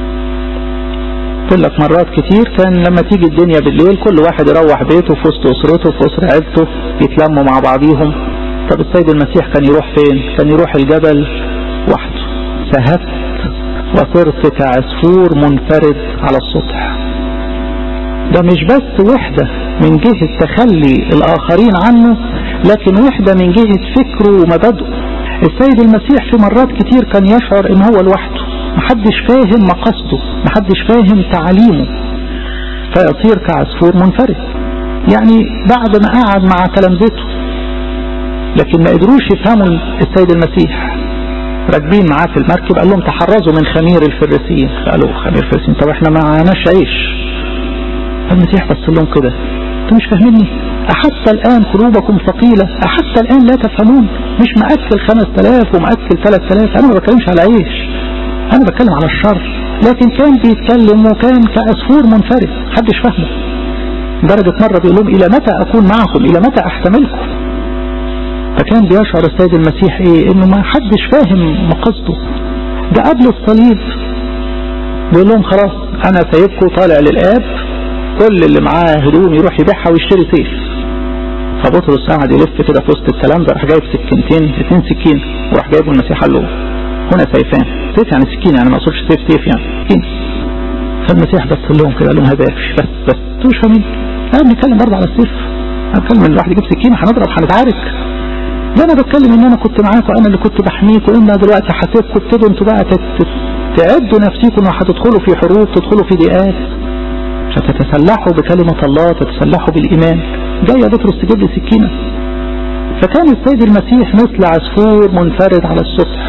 قلت لك مرات كتير كان لما تيجي الدنيا بالليل كل واحد يروح بيته في وسط اسرته في اسر عيلته يتلموا مع بعضيهم طب السيد المسيح كان يروح فين كان يروح الجبل وحده سهبت وصرت كعصفور منفرد على السطح ده مش بس وحدة من جهة تخلي الآخرين عنه لكن وحدة من جهة فكره ومبادئه السيد المسيح في مرات كتير كان يشعر ان هو لوحده محدش فاهم مقاصده محدش فاهم تعاليمه فيصير كعصفور منفرد يعني بعد ما قعد مع تلامذته لكن ما قدروش يفهموا السيد المسيح راكبين معاه في المركب قال لهم تحرزوا من خمير الفريسيين قالوا خمير الفريسيين طب احنا ما معناش عيش المسيح بص لهم كده انتوا مش فاهميني أحتى الآن قلوبكم ثقيلة أحتى الآن لا تفهمون مش مأكل خمس تلاف ومأكل ثلاث تلاف أنا ما بتكلمش على عيش أنا بتكلم على الشر لكن كان بيتكلم وكان كعصفور منفرد محدش فاهمه درجة مرة بيقول لهم إلى متى أكون معكم إلى متى أحتملكم فكان بيشعر السيد المسيح إيه إنه ما حدش فاهم مقصده ده قبل الصليب بيقول لهم خلاص أنا سايبكم طالع للآب كل اللي معاه هدوم يروح يبيعها ويشتري سيف فبطرس قعد يلف كده في وسط الكلام ده راح جايب سكينتين اتنين سكين وراح جايبه المسيح قال له هنا سيفان سيف يعني سكين يعني ما اقصدش سيف سيف يعني سكين فالمسيح بص لهم كده قال لهم هباش بس بس انتوا مش فاهمين انا بنتكلم برضه على السيف انا بتكلم ان الواحد يجيب سكينه هنضرب هنتعارك ده انا بتكلم ان انا كنت معاكم انا اللي كنت بحميكم وان دلوقتي هسيبكم ابتدوا انتوا بقى تعدوا نفسيكم وهتدخلوا في حروب تدخلوا في ضيقات فتتسلحوا بكلمة الله تتسلحوا بالإيمان جاي يا بطرس تجيب لي سكينة فكان السيد المسيح مثل عصفور منفرد على السطح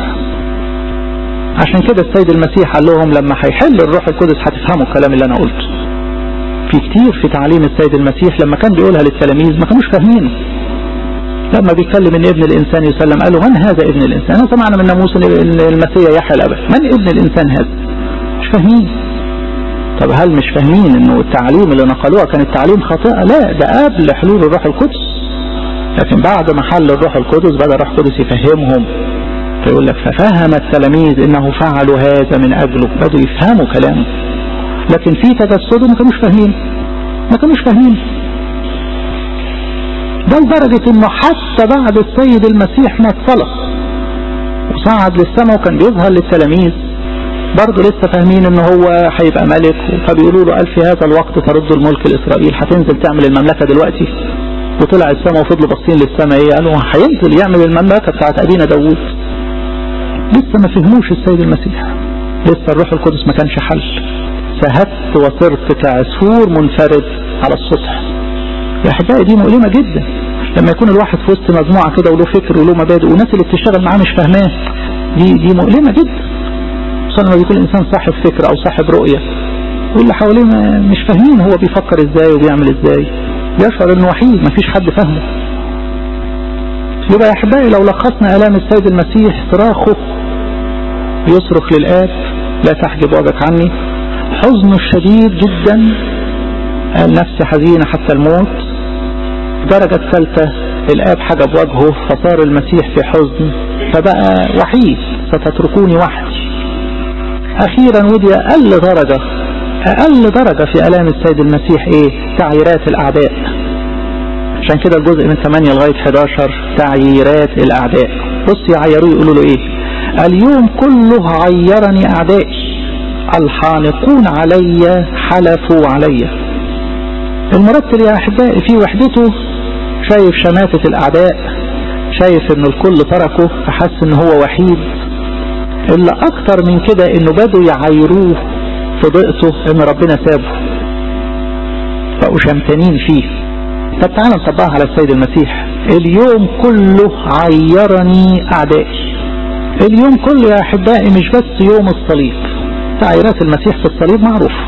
عشان كده السيد المسيح قال لهم لما هيحل الروح القدس هتفهموا الكلام اللي انا قلته في كتير في تعليم السيد المسيح لما كان بيقولها للتلاميذ ما كانوش فاهمينه لما بيتكلم ان ابن الانسان يسلم قالوا من هذا ابن الانسان انا سمعنا من ناموس ان المسيح يحيى الابد من ابن الانسان هذا مش فاهمين طب هل مش فاهمين انه التعليم اللي نقلوها كانت تعليم خاطئة لا ده قبل حلول الروح القدس لكن بعد ما حل الروح القدس بدأ الروح القدس يفهمهم فيقول لك ففهم التلاميذ انه فعلوا هذا من اجله بدوا يفهموا كلامه لكن في تجسده ما كانوش فاهمين ما كانوش فاهمين ده لدرجة انه حتى بعد السيد المسيح ما اتصلى وصعد للسماء وكان بيظهر للتلاميذ برضه لسه فاهمين ان هو هيبقى ملك فبيقولوا له قال في هذا الوقت ترد الملك لاسرائيل هتنزل تعمل المملكة دلوقتي وطلع السماء وفضلوا باصين للسماء ايه قالوا هينزل يعمل المملكة بتاعت ابينا داوود لسه ما فهموش السيد المسيح لسه الروح القدس ما كانش حل سهدت وصرت كعصفور منفرد على السطح يا احبائي دي مؤلمة جدا لما يكون الواحد في وسط مجموعة كده وله فكر وله مبادئ والناس اللي بتشتغل معاه مش فاهماه دي دي مؤلمة جدا خصوصا لما بيكون الانسان صاحب فكر او صاحب رؤية واللي حواليه مش فاهمين هو بيفكر ازاي وبيعمل ازاي يشعر انه وحيد مفيش حد فاهمه يبقى يا احبائي لو لخصنا الام السيد المسيح صراخه بيصرخ للاب لا تحجب وجهك عني حزنه الشديد جدا قال نفسي حزينة حتى الموت درجة ثالثة الآب حجب وجهه فصار المسيح في حزن فبقى وحيد ستتركوني وحدي أخيرا ودي أقل درجة أقل درجة في ألام السيد المسيح إيه تعييرات الأعداء عشان كده الجزء من 8 لغاية 11 تعييرات الأعداء بص يعيروه يقولوا له إيه اليوم كله عيرني أعدائي الحانقون علي حلفوا علي المرتل يا أحبائي في وحدته شايف شماتة الأعداء شايف إن الكل تركه فحس إن هو وحيد إلا أكتر من كده إنه بدوا يعايروه في ضيقته إن ربنا سابه بقوا شمتانين فيه طب تعالى نطبقها على السيد المسيح اليوم كله عيرني أعدائي اليوم كله يا أحبائي مش بس يوم الصليب تعييرات المسيح في الصليب معروفة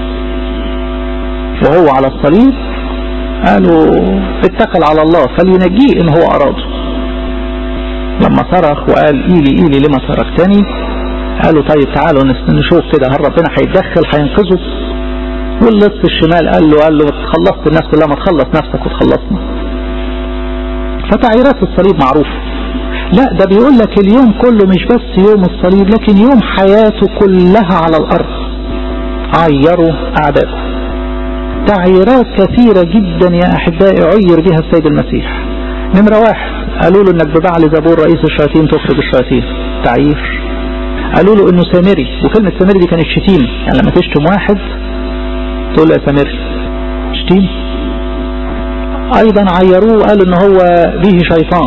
وهو على الصليب قالوا اتكل على الله فلينجيه ان هو اراده لما صرخ وقال ايلي ايلي لما تركتني قالوا طيب تعالوا نشوف كده هل ربنا هيتدخل هينقذه واللص الشمال قال له قال له خلصت الناس كلها ما تخلص نفسك وتخلصنا فتعييرات الصليب معروفة لا ده بيقول لك اليوم كله مش بس يوم الصليب لكن يوم حياته كلها على الارض عيروا اعدائه تعييرات كثيرة جدا يا أحبائي عير بها السيد المسيح نمرة واحد قالوا له انك ببعل زبور رئيس الشياطين تخرج الشياطين تعيير قالوا له انه سامري وكلمة سامري دي كانت شتيمة يعني لما تشتم واحد تقول له يا سامري شتيم ايضا عيروه قالوا ان هو به شيطان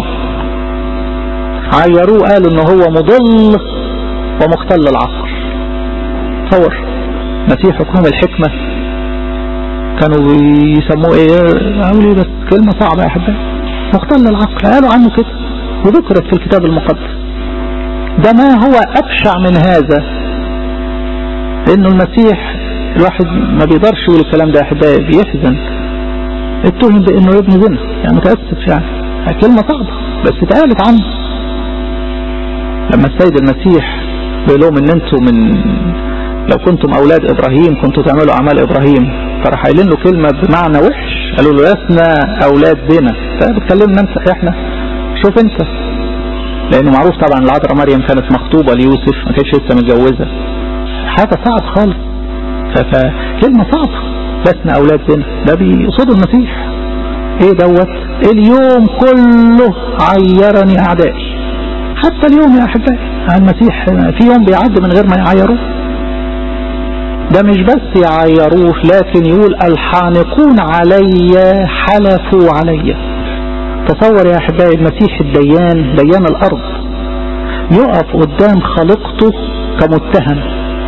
عيروه قالوا ان هو مضل ومختل العقل تصور مسيح حكم الحكمة كانوا يسموه ايه اقول ايه بس كلمة صعبة يا احبائي مختل العقل قالوا عنه كده وذكرت في الكتاب المقدس ده ما هو ابشع من هذا لانه المسيح الواحد ما بيقدرش يقول الكلام ده يا احبائي بيحزن اتهم بانه ابن زنا يعني متاسف يعني كلمه صعبه بس اتقالت عنه لما السيد المسيح بيقول لهم ان انتم من لو كنتم اولاد ابراهيم كنتوا تعملوا اعمال ابراهيم فراح قايلين له كلمه بمعنى وحش قالوا له لسنا اولاد زنا فبتكلمنا انت احنا شوف انت لانه معروف طبعا العذراء مريم كانت مخطوبه ليوسف ما كانتش لسه متجوزه حاجه صعب خالص فكلمه صعبه لسنا اولاد زنا ده بيقصدوا المسيح ايه دوت اليوم كله عيرني اعدائي حتى اليوم يا احبائي المسيح في يوم بيعدي من غير ما يعيروه ده مش بس يعيروه لكن يقول الحانقون علي حلفوا علي تصور يا احبائي المسيح الديان ديان الارض يقف قدام خالقته كمتهم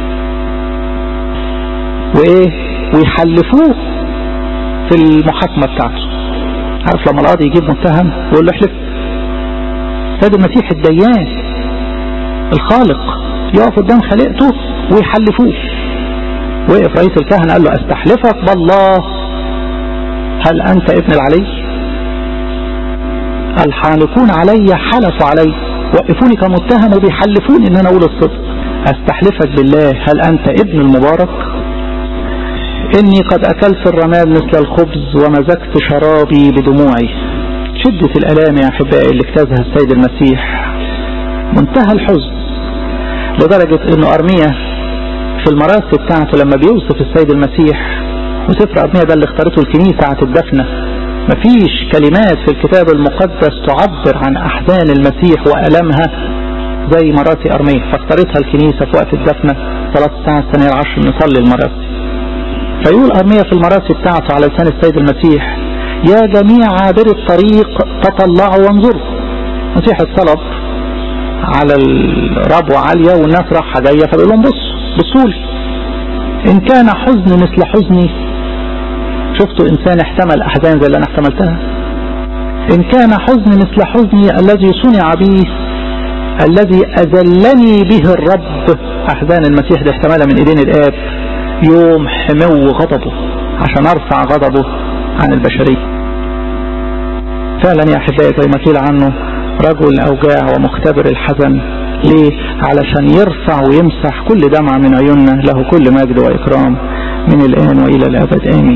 وايه ويحلفوه في المحاكمة بتاعته عارف لما القاضي يجيب متهم ويقول له احلف سيد المسيح الديان الخالق يقف قدام خليقته ويحلفوه وقف رئيس الكهنة قال له استحلفك بالله هل انت ابن العلي الحانقون علي حلفوا علي وقفوني كمتهم وبيحلفوني ان انا اقول الصدق استحلفك بالله هل انت ابن المبارك اني قد اكلت الرماد مثل الخبز ومزجت شرابي بدموعي شدة الالام يا احبائي اللي اجتازها السيد المسيح منتهى الحزن لدرجة انه ارمية في المراسي بتاعته لما بيوصف السيد المسيح وسفر ارمية ده اللي اختارته الكنيسة ساعة الدفنة مفيش كلمات في الكتاب المقدس تعبر عن احزان المسيح والامها زي مراسي ارمية فاختارتها الكنيسة في وقت الدفنة صلاة الساعة الثانية العشر نصلي المراسي فيقول أرمية في المراسي بتاعته على لسان السيد المسيح يا جميع عابر الطريق تطلعوا وانظروا المسيح الطلب على الربوة عالية والناس راحة جاية فبيقول لهم بصوا بصوا لي إن كان حزن مثل حزني شفتوا إنسان احتمل أحزان زي اللي أنا احتملتها إن كان حزن مثل حزني الذي صنع به الذي أذلني به الرب أحزان المسيح دي احتملها من إيدين الآب يوم حمو غضبه عشان ارفع غضبه عن البشرية فعلا يا احبائي زي ما قيل عنه رجل اوجاع ومختبر الحزن ليه علشان يرفع ويمسح كل دمعة من عيوننا له كل مجد واكرام من الان والى الابد امين